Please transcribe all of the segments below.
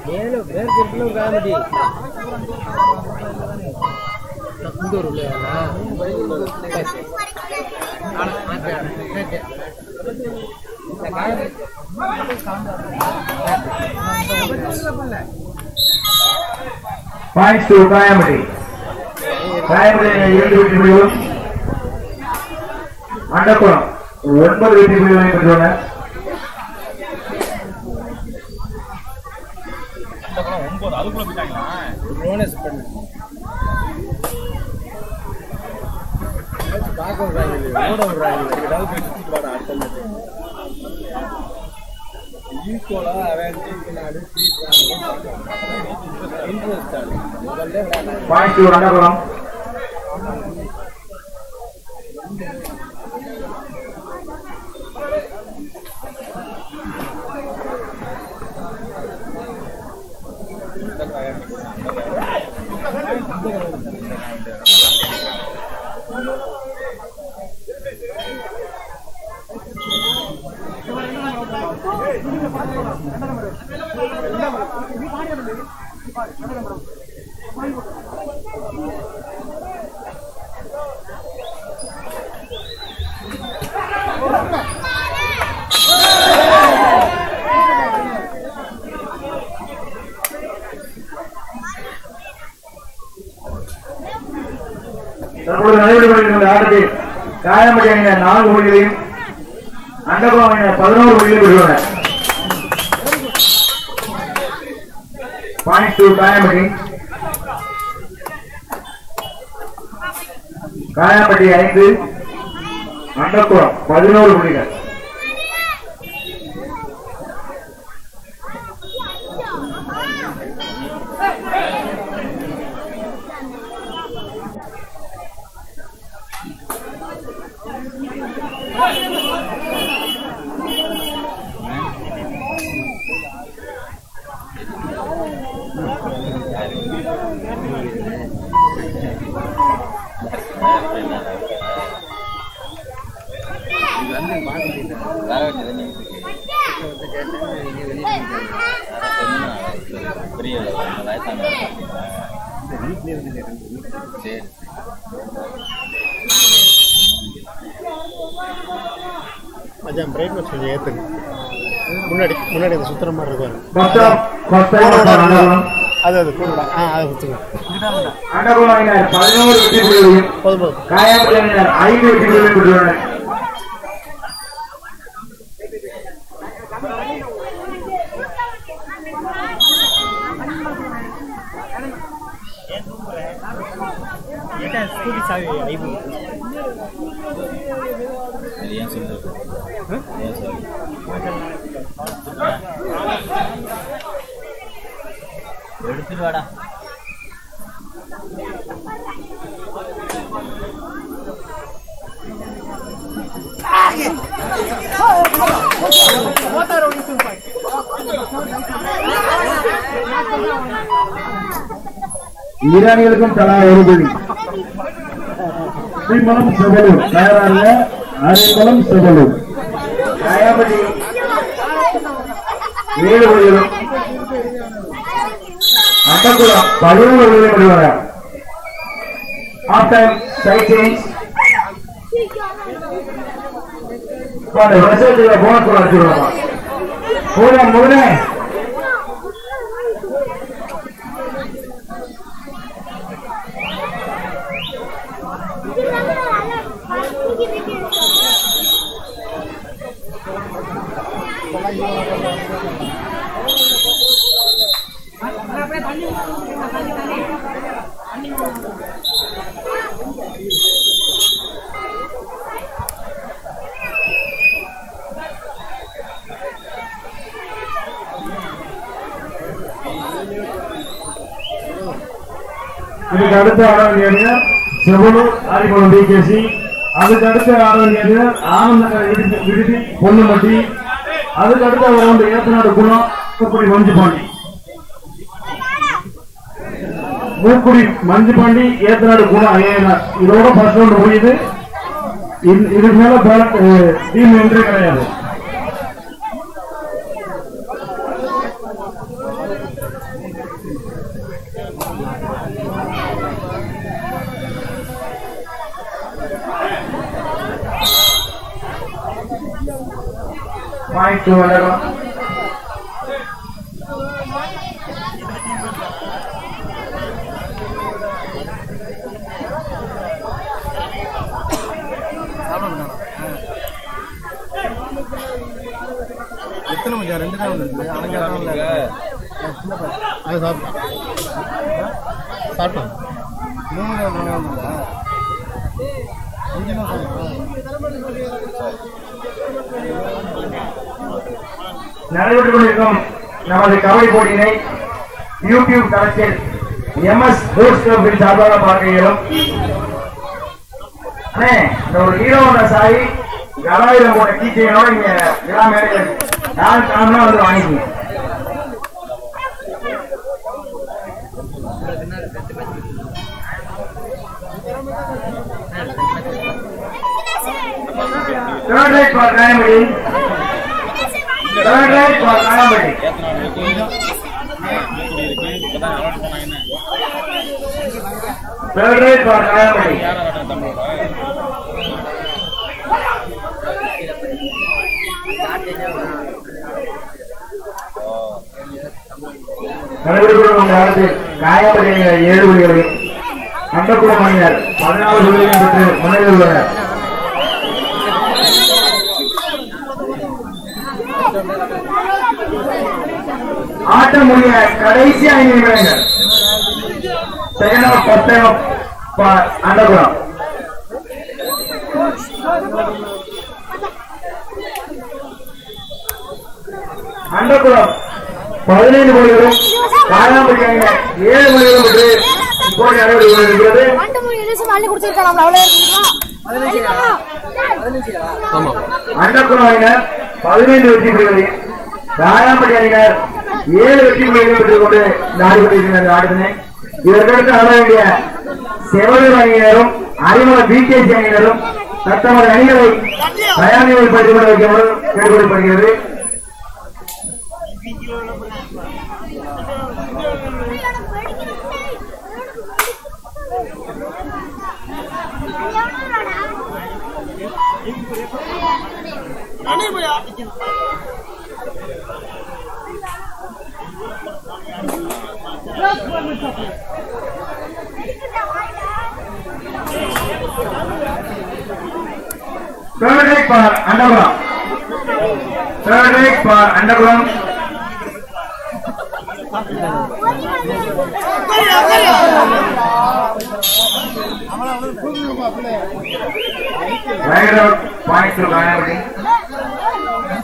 மேல வேர் பொருட்களும் காமெடி இந்த ஒரு பாயிண்ட்ஸ் டு காயம்பட்டி காயம்பட்டி இரண்டு வெற்றி புள்ளிகளும் மண்டக்குளம் ஒன்பது வெற்றி புள்ளிகளை பெற்றுள்ளன போனஸ் பண்ணு பார்க்க விடுறாங்க ஓட விடுறாங்க ஏதாவது போய் சுத்தி பாட அர்த்தம் ஈக்குவலா அவன் நாடு இன்ட்ரெஸ்ட் ஆடு முதல்ல விளையாட பாயிண்ட்ஸ் டு மண்டக்குளம் தற்போது நடைபெற்று கொண்டிருக்கிற ஆட்டத்தில் காயம்பட்டி அணியினர் நான்கு புள்ளிகளையும் அண்டகுளம் அணியினர் பதினோரு புள்ளிகளையும் பெற்றுள்ளனர் பாயிண்ட் டூ காயம்பட்டி காயம்பட்டி ஐந்து அண்டக்குளம் பதினோரு புள்ளிகள் மச்சான் பிரைட்னஸ் கொஞ்சம் ஏற்றுங்க முன்னாடி முன்னாடி அந்த சுத்துற மாதிரி இருக்கும் first half first half Andakulam அது அது கூட ஆ அதை சுத்துங்க அண்டகுளம் அணியினர் பதினோரு வெற்றி புள்ளிகளையும் போதும் போதும் காயம்பட்டி அணியினர் ஐந்து வெற்றி புள்ளிகளையும் பெற்றுள்ளனர் எடுத்துட்டு வாடா ஈரானிகளுக்கும் தலா ஒரு புள்ளி ஸ்ரீமலம் செவலூர் தயாராக அரைமலம் செவலூர் காயாபடி ஏழு புள்ளிகளும் அண்டகுளம் பதினோரு புள்ளிகளும் பெறுவார்கள் ஆஃப்டர் சைட் சேஞ்ச் அந்த மெசேஜ் போனஸ் கூட அடிச்சுடுவாங்க போன முகனே இதுக்கு அடுத்து ஆட வேண்டியது செவலூர் ஆரிக்குளம் பிகேசி அதுக்கு அடுத்து ஆட வேண்டியது ஆனந்த விடுதி விடுதி பொன்னுமட்டி அதுக்கு அடுத்து வர வேண்டிய ஏத்தநாடு குணம் மூக்குடி மஞ்சுபாண்டி மூக்குடி மஞ்சுபாண்டி ஏத்தநாடு குணம் ஏஎன்ஆர் இதோட ஃபர்ஸ்ட் ரவுண்ட் முடியுது இது- இதுக்கு மேல டீம் என்றே கிடையாது பாயிண்ட் டூ வந்தகம் எத்தனை மச்சான் ரெண்டு தான் வந்து அலங்காரம் அது சாப்பிட்டோம் சாப்பிட்டோம் மூணு தான் நாங்கள் வந்தோம்ல அஞ்சு தான் நடைபெற்றுக் கொண்டிருக்கும் நமது கபடி போட்டியினை யூடியூப் தளத்தில் எம்எஸ் ஸ்போர்ட்ஸ் கிளப்பின் சார்பாக பார்க்க இயலும் அண்ணே இந்த ஒரு ஹீரோ வந்த சாரி கலாயுதம் போட்ட கீச்சையோட இங்க விழா மேடையில் இருக்கு. யார் காரணம் வந்து வாங்கிக்கீங்க Third right for Kayamudi. Third right for Kayamudi. Third right for Kayamudi. நடைபெறும் காலத்தில் காயப்படி ஏழு புள்ளிகளையும் அண்டக்குளம் அணியினர் பதினாலு புள்ளிகளையும் பெற்று முன்னேறி உள்ளனர் ஆட்டம் முடிய கடைசி ஐந்து நிமிடங்கள் second half first time off Andakulam Andakulam பதினைந்து மொழிகளும் காலாம்படி அணியினர் ஏழு மொழிகளும் பெற்று போட்டி நடைபெற்று கொண்டிருக்கிறது ரெண்டு மூணு இலட்சம் அள்ளி கொடுத்துருக்கலாம் அவ்வளோ இருக்குங்களா அண்டக்குளம் அணியினர் பதினைந்து வெற்றி புள்ளிகளையும் ராயாம்பட்டி அணியினர் ஏழு வெற்றி புள்ளிகளையும் பெற்றுக் கொண்டு நாடு கொண்டிருக்கிறது ஆடுதினை இதற்கடுத்து ஆட வேண்டிய செவலூர் அணியினரும் அறிமுக பிகேசி அணியினரும் தத்தமது அணிகளை தயார் நிலையில் படுத்திக் கொண்டு வைக்குமாறு கேட்டுக்கொள்ளப்படுகிறது Third leg for Underground. Third leg for Underground. Right out, point to Ganapati.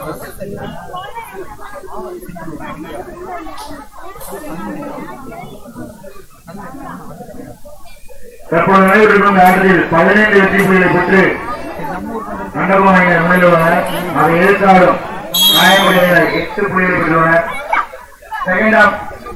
தற்போது நடைபெற்றிருக்கும் இந்த ஆட்டத்தில் பதினைந்து வெற்றி புள்ளிகளை பெற்று மண்டபம் அணியினர் முன்னில் உள்ளனர் அதை எதிர்த்தாலும் காயமுடையினர் எட்டு புள்ளிகளை பெற்றுள்ளனர் செகண்ட் ஆஃப்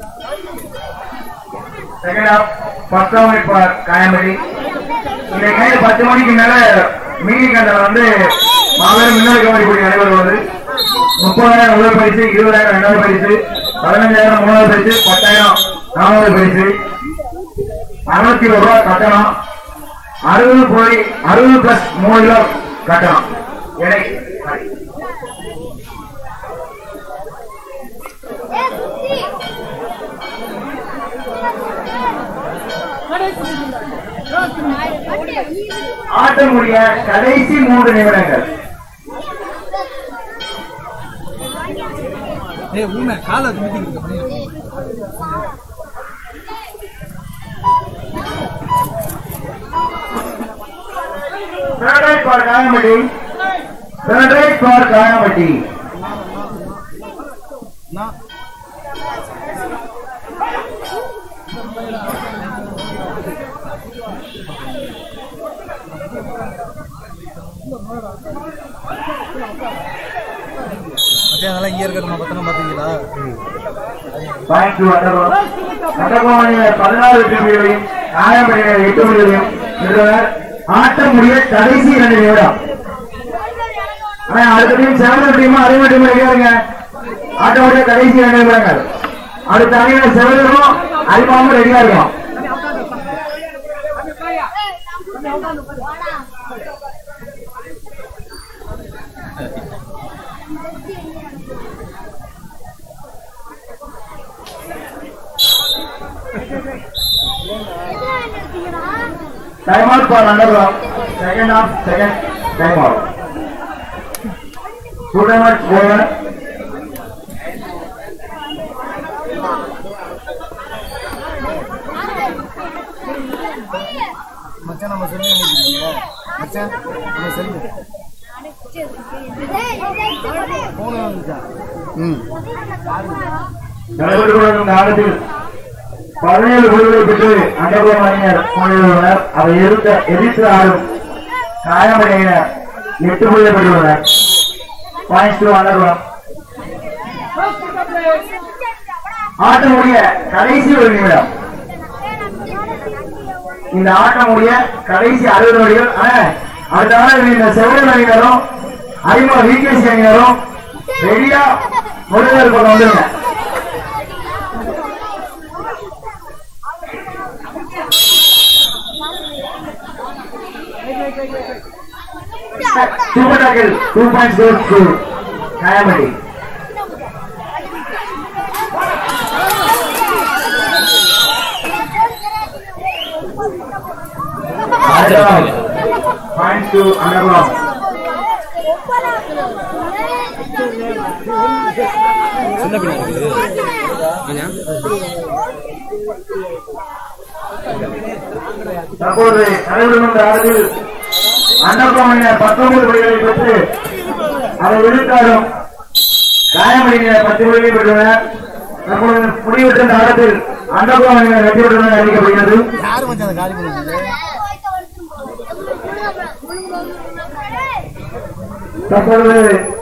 செகண்ட் ஆஃப் பத்தாம் வைப்பார் காயமடி இந்த கையில் பத்து மணிக்கு மேல மீனி கண்டல வந்து மாபெரும் மின்னல் கபடி போட்டி நடைபெறுவது முப்பதாயிரம் முதல் பரிசு இருபதாயிரம் இரண்டாவது பரிசு பதினஞ்சாயிரம் மூணாவது பரிசு பத்தாயிரம் நாலாவது பரிசு அறுபத்தி ஒரு ரூபாய் கட்டணம் அறுபது புள்ளி அறுபது பிளஸ் மூணு கிலோ கட்டணம் எடை ஆட்டம் முடிய கடைசி மூன்று நிமிடங்கள் ஏய் உண்மை காலை துணிக்கிட்டு Third right for Kayamati. Third right for Kayamati. நான் மச்சான் அதெல்லாம் இங்கே இருக்கிற பத்திரம் பார்த்தீங்களா Point to Underground. Underground அணியினர் பதினாறு வெற்றி புள்ளிகளையும் காயமடையினர் எட்டு புள்ளிகளையும் பெற்றனர் ஆட்டம் முடிய கடைசி இரண்டு நிமிடம் ஆனா அடுத்த டீம் செவன் டீம் அதே டீம் ரெடியாருங்க ஆட்டம் முடிய கடைசி இரண்டு நிமிடங்கள் அடுத்த அணியினர் செவனும் அறிமாவும் ரெடியா இருக்கும் time out for under second half second time out two time out over மச்சான் நம்ம சொல்லி இருக்கீங்க மச்சான் நம்ம சொல்லி போன வந்துச்சா ம் நடைபெற்று கொண்டிருக்கும் ஆட்டத்தில் பதினேழு புள்ளிகளை பெற்று அண்டர்புரம் அணியினர் கொண்டுள்ளனர் அதை எதிர்த்த எதிர்த்து ஆடும் காயமடையினர் எட்டு புள்ளிகளை பெற்றுள்ளனர் பாயிண்ட்ஸ் டூ அண்டர்புரம் ஆட்டம் முடிய கடைசி ஒரு நிமிடம் இந்த ஆட்டம் முடிய கடைசி அறுபது நொடிகள் ஆனா, அடுத்த நாள் இந்த செவரன் அணியினரும் அறிமுக விகேசி அணியினரும் ரெடியா முதல்வர் பக்கம் வந்துருங்க super tackle two points goes to காயமடி பாயிண்ட்ஸ் டு அண்டர்குளம் சின்ன பிள்ளை இருக்குது தற்போது நடைபெறும் இந்த ஆட்டத்தில் அண்டர்குளம் அணியினர் பத்தொன்பது புள்ளிகளை பெற்று அதை எதிர்த்தாலும் காயமணியினர் பத்து புள்ளிகளை பெற்றுள்ளனர் தற்போது முடிவுற்ற இந்த ஆட்டத்தில் அண்டர்குளம் அணியினர் வெற்றி பெற்றுள்ளனர் அறிவிக்கப்படுகிறது யாரு மச்சான் அந்த காலி பண்ணுறது தற்பொழுது